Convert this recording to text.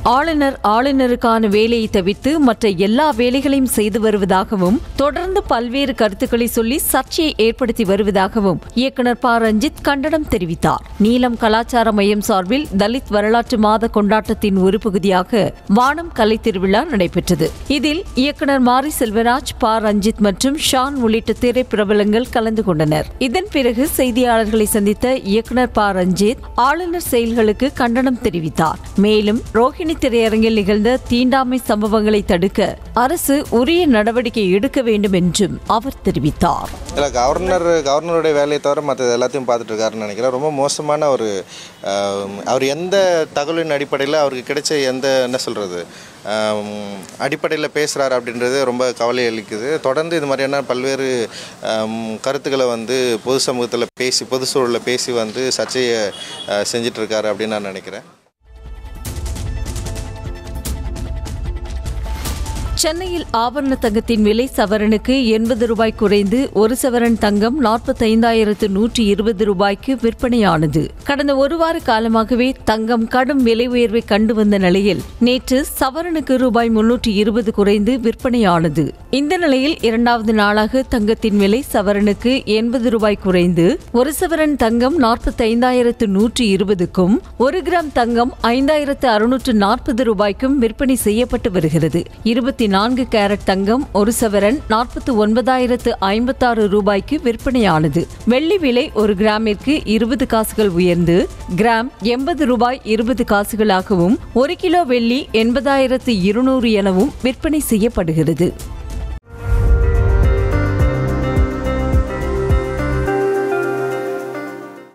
ஆளுநர் ஆளுநருக்கான வேலையை தவிர்த்து மற்ற எல்லா வேலைகளையும் செய்து வருவதாகவும் தொடர்ந்து பல்வேறு கருத்துக்களை சொல்லி சர்ச்சையை ஏற்படுத்தி வருவதாகவும் இயக்குனர் ப ரஞ்சித் கண்டனம் தெரிவித்தார் நீலம் கலாச்சார மையம் சார்பில் தலித் வரலாற்று மாத கொண்டாட்டத்தின் ஒரு பகுதியாக வானம் கலை திருவிழா நடைபெற்றது இதில் இயக்குனர் மாரி செல்வராஜ் ப ரஞ்சித் மற்றும் ஷான் உள்ளிட்ட திரைப்பிரபலங்கள் கலந்து கொண்டனர் இதன் பிறகு செய்தியாளர்களை சந்தித்த இயக்குனர் ப ரஞ்சித் ஆளுநர் செயல்களுக்கு கண்டனம் தெரிவித்தார் மேலும் ரோஹிணி திரையரங்கில் நிகழ்ந்த தீண்டாமை சம்பவங்களை தடுக்க அரசு உரிய நடவடிக்கை எடுக்க வேண்டும் என்றும் அவர் தெரிவித்தார் இல்லை கவர்னர் கவர்னருடைய வேலையை தவிர மற்ற எல்லாத்தையும் பார்த்துட்டு இருக்காருன்னு நினைக்கிறேன் ரொம்ப மோசமான ஒரு ஆம், அவர் எந்த தகவலின் அடிப்படையில் அவருக்கு கிடைச்ச எந்த என்ன சொல்கிறது அடிப்படையில் பேசுகிறாரு அப்படின்றது ரொம்ப கவலை அளிக்குது தொடர்ந்து இது மாதிரியான பல்வேறு ஆம், கருத்துக்களை வந்து பொது சமூகத்தில் பேசி பொது சூழலில் பேசி வந்து சர்ச்சையை ஆ, செஞ்சிட்டு இருக்காரு அப்படின்னு நான் நினைக்கிறேன் சென்னையில் ஆபரண தங்கத்தின் விலை சவரனுக்கு எண்பது ரூபாய் குறைந்து ஒரு சவரன் தங்கம் நாற்பத்தைந்தாயிரத்து நூற்றி இருபது ரூபாய்க்கு விற்பனையானது கடந்த ஒரு வார காலமாகவே தங்கம் கடும் விலை உயர்வை கண்டு வந்த நிலையில் நேற்று சவரனுக்கு ரூபாய் முன்னூற்றி இருபது குறைந்து விற்பனையானது இந்த நிலையில் இரண்டாவது நாளாக தங்கத்தின் விலை சவரனுக்கு எண்பது ரூபாய் குறைந்து ஒரு சவரன் தங்கம் நாற்பத்தைந்தாயிரத்து நூற்றி இருபதுக்கும் ஒரு கிராம் தங்கம் ஐந்தாயிரத்து அறுநூற்று நாற்பது ரூபாய்க்கும் விற்பனை செய்யப்பட்டு வருகிறது இருபத்தி நான்கு கேரட் தங்கம் ஒரு சவரன் நாற்பத்தி ஒன்பதாயிரத்து ஐம்பத்தாறு ரூபாய்க்கு விற்பனையானது வெள்ளி விலை ஒரு கிராமிற்கு இருபது காசுகள் உயர்ந்து கிராம் எண்பது ரூபாய் இருபது காசுகளாகவும் ஒரு கிலோ வெள்ளி எண்பதாயிரத்து இருநூறு எனவும் விற்பனை செய்யப்படுகிறது